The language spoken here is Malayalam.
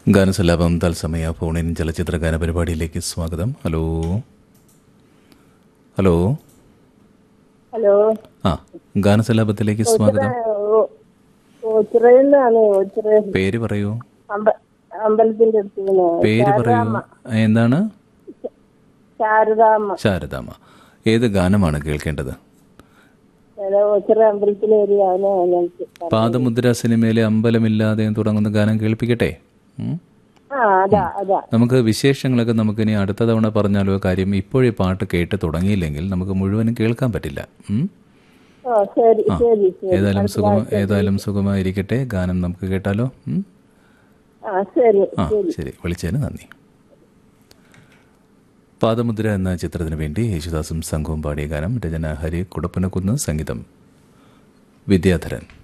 ഗാനസല്ലാപം തത്സമയ ഫോണിൻ ചലച്ചിത്ര ഗാന പരിപാടിയിലേക്ക് സ്വാഗതം ഹലോ ഹലോ ഹലോ ആ ഗാനസല്ലാപത്തിലേക്ക് സ്വാഗതം ഓച്ചിറയിലാണ് ഓച്ചിറ പേര് പറയൂ അമ്പ- അമ്പലത്തിന്റെ അടുത്ത് നിന്ന് പേര് പറയൂ എന്താണ് ശാരദാമ്മ ശാരദാമ്മ ഏത് ഗാനമാണ് കേൾക്കേണ്ടത് ഞാൻ ഓച്ചിറ അമ്പലത്തിലെ ഏരിയയാണ് ഞങ്ങൾക്ക് പാദമുദ്ര സിനിമയിലെ അമ്പലമില്ലാതെ തുടങ്ങുന്ന ഗാനം കേൾപ്പിക്കട്ടെ ഉം? ആ അതാ അതാ നമുക്ക് വിശേഷങ്ങളൊക്കെ നമുക്കിനി അടുത്ത തവണ പറഞ്ഞാലോ കാര്യം ഇപ്പോഴേ പാട്ട് കേട്ട് തുടങ്ങിയില്ലെങ്കിൽ നമുക്ക് മുഴുവനും കേൾക്കാൻ പറ്റില്ല ഉം? ആ ശരി ശരി ശരി ഏതായാലും സുഖം ഏതായാലും സുഖമായിരിക്കട്ടെ ഗാനം നമുക്ക് കേട്ടാലോ ഉം? ആ ശരി ആ ശരി വിളിച്ചതിന് നന്ദി പാദമുദ്ര എന്ന ചിത്രത്തിന് വേണ്ടി യേശുദാസും സംഘവും പാടിയ ഗാനം രചന ഹരി കുടപ്പനക്കുന്ന് സംഗീതം വിദ്യാധരൻ